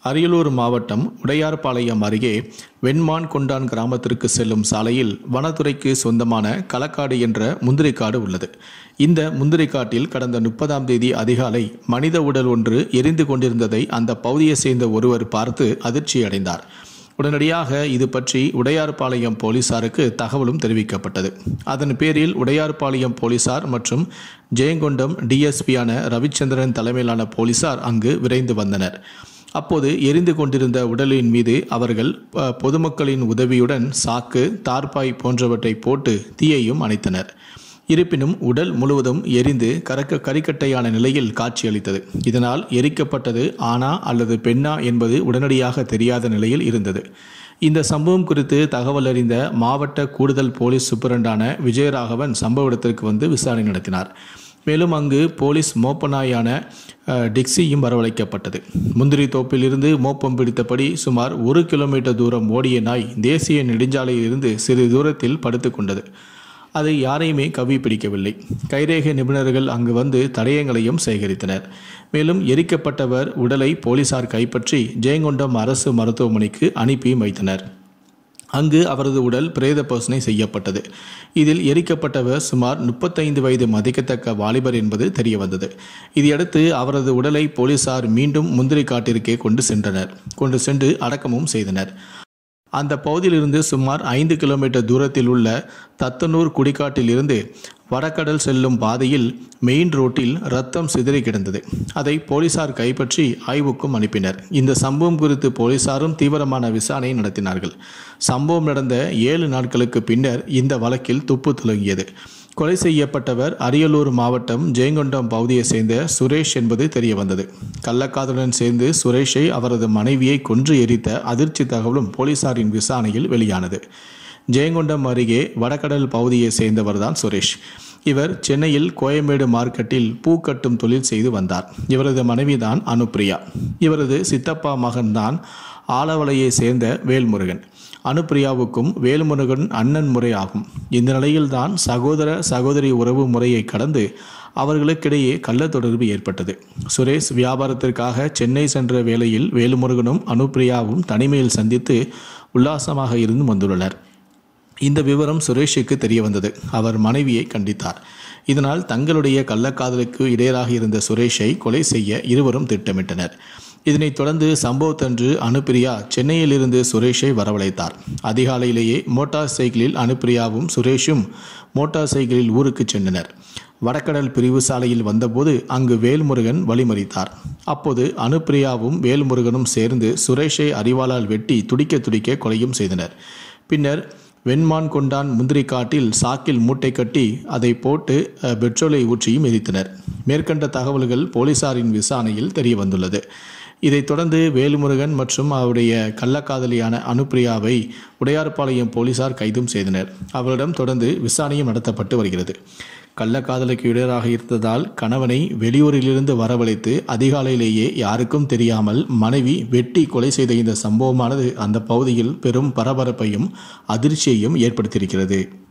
அரியலூர் மாவட்டம் உடையார்பாளையம் அருகே வெண்மான் கொண்டான் கிராமத்திற்கு செல்லும் சாலையில் வனத்துறைக்கு சொந்தமான களக்காடு என்ற முந்திரிக்காடு உள்ளது இந்த முந்திரிக்காட்டில் கடந்த முப்பதாம் தேதி அதிகாலை மனித உடல் ஒன்று எரிந்து கொண்டிருந்ததை அந்த பகுதியை சேர்ந்த ஒருவர் பார்த்து அதிர்ச்சி அடைந்தார் உடனடியாக இது பற்றி உடையார்பாளையம் போலீசாருக்கு தகவலும் தெரிவிக்கப்பட்டது அதன் பேரில் உடையார்பாளையம் போலீசார் மற்றும் ஜெயங்கொண்டம் டிஎஸ்பியான ரவிச்சந்திரன் தலைமையிலான போலீசார் அங்கு விரைந்து வந்தனர் அப்போது எரிந்து கொண்டிருந்த உடலின் மீது அவர்கள் அ, பொதுமக்களின் உதவியுடன் சாக்கு தார்பாய் போன்றவற்றை போட்டு தீயையும் அணைத்தனர் இருப்பினும் உடல் முழுவதும் எரிந்து கரக்க கரிக்கட்டையான நிலையில் காட்சியளித்தது இதனால் எரிக்கப்பட்டது ஆணா அல்லது பெண்ணா என்பது உடனடியாக தெரியாத நிலையில் இருந்தது இந்த சம்பவம் குறித்து தகவல் அறிந்த மாவட்ட கூடுதல் போலீஸ் சூப்பரண்டான விஜயராகவன் சம்பவ இடத்திற்கு வந்து விசாரணை நடத்தினார் மேலும் அங்கு போலீஸ் மோப்பநாயான அஹ், டிக்ஸியும் வரவழைக்கப்பட்டது முந்திரி தோப்பிலிருந்து மோப்பம் பிடித்தபடி சுமார் ஒரு கிலோமீட்டர் தூரம் ஓடிய நாய் தேசிய நெடுஞ்சாலையில் இருந்து சிறிது தூரத்தில் படுத்துக்கொண்டது அது யாரையுமே கவி பிடிக்கவில்லை கைரேகை நிபுணர்கள் அங்கு வந்து தடயங்களையும் சேகரித்தனர் மேலும் எரிக்கப்பட்டவர் உடலை போலீசார் கைப்பற்றி ஜெயங்கொண்டம் அரசு மருத்துவமனைக்கு அனுப்பி வைத்தனர் அங்கு அவரது உடல் பிரேத பரிசோதனை செய்யப்பட்டது இதில் எரிக்கப்பட்டவர் சுமார் முப்பத்தைந்து வயது மதிக்கத்தக்க வாலிபர் என்பது தெரியவந்தது இதையடுத்து அவரது உடலை போலீசார் மீண்டும் முந்திரி காட்டிற்கே கொண்டு சென்றனர் கொண்டு சென்று அடக்கமும் செய்தனர் அந்த பகுதியிலிருந்து சுமார் ஐந்து கிலோமீட்டர் தூரத்தில் உள்ள தத்தனூர் குடிக்காட்டில் இருந்து வடகடல் செல்லும் பாதையில் மெயின் ரோட்டில் ரத்தம் சிதறி கிடந்தது அதை போலீசார் கைப்பற்றி ஆய்வுக்கும் அனுப்பினர் இந்த சம்பவம் குறித்து போலீசாரும் தீவிரமான விசாரணை நடத்தினார்கள் சம்பவம் நடந்த ஏழு நாட்களுக்கு பின்னர் இந்த வழக்கில் துப்பு துலங்கியது கொலை செய்யப்பட்டவர் அரியலூர் மாவட்டம் ஜெயங்கொண்டம் பகுதியைச் சேர்ந்த சுரேஷ் என்பது தெரிய வந்தது கள்ளக்காதலுடன் சேர்ந்து சுரேஷை அவரது மனைவியை கொன்று எரித்த அதிர்ச்சி தகவலும் போலீசாரின் விசாரணையில் வெளியானது ஜெயங்கொண்டம் அருகே வடகடல் பகுதியைச் சேர்ந்தவர்தான் சுரேஷ் இவர் சென்னையில் கோயம்பேடு மார்க்கெட்டில் பூ கட்டும் தொழில் செய்து வந்தார் இவரது மனைவிதான் அனுப்பிரியா இவரது சித்தப்பா மகன்தான் ஆலவலையை சேர்ந்த வேல்முருகன் அனுப்பிரியாவுக்கும் வேல்முருகன் அண்ணன் முறை ஆகும் இந்த நிலையில்தான் சகோதர சகோதரி உறவு முறையை கடந்து அவர்களுக்கிடையே கள்ள தொடர்பு ஏற்பட்டது சுரேஷ் வியாபாரத்திற்காக சென்னை சென்ற வேளையில் வேலுமுருகனும் அனுப்பிரியாவும் தனிமையில் சந்தித்து உல்லாசமாக இருந்து வந்துள்ளனர் இந்த விவரம் சுரேஷுக்கு தெரிய வந்தது அவர் மனைவியை கண்டித்தார் இதனால் தங்களுடைய கள்ளக்காதலுக்கு இடையராக இருந்த சுரேஷை கொலை செய்ய இருவரும் திட்டமிட்டனர் இதனைத் தொடர்ந்து சம்பவத்தன்று அனுப்பிரியா சென்னையிலிருந்து சுரேஷை வரவழைத்தார் அதிகாலையிலேயே மோட்டார் சைக்கிளில் அனுப்பிரியாவும் சுரேஷும் மோட்டார் சைக்கிளில் ஊருக்கு சென்றனர் வடகடல் பிரிவு சாலையில் வந்தபோது அங்கு வேல்முருகன் வழிமறித்தார் அப்போது அனுப்பிரியாவும் வேல்முருகனும் சேர்ந்து சுரேஷை அறிவாளால் வெட்டி துடிக்க துடிக்க கொலையும் செய்தனர் பின்னர் வெண்மான் கொண்டான் முந்திரி காட்டில் சாக்கில் மூட்டை கட்டி அதை போட்டு அஹ், பெட்ரோலை ஊற்றியும் எரித்தனர் மேற்கண்ட தகவல்கள் போலீசாரின் விசாரணையில் தெரிய வந்துள்ளது இதைத் தொடர்ந்து வேலுமுருகன் மற்றும் அவருடைய கள்ளக்காதலியான அனுப்பிரியாவை உடையார்பாளையம் போலீசார் கைதும் செய்தனர் அவரிடம் தொடர்ந்து விசாரணையும் நடத்தப்பட்டு வருகிறது கள்ளக்காதலுக்கு இடையராக இருந்ததால் கணவனை வெளியூரிலிருந்து வரவழைத்து அதிகாலையிலேயே யாருக்கும் தெரியாமல் மனைவி வெட்டி கொலை செய்த இந்த சம்பவமானது அந்த பகுதியில் பெரும் பரபரப்பையும் அதிர்ச்சியையும் ஏற்படுத்தியிருக்கிறது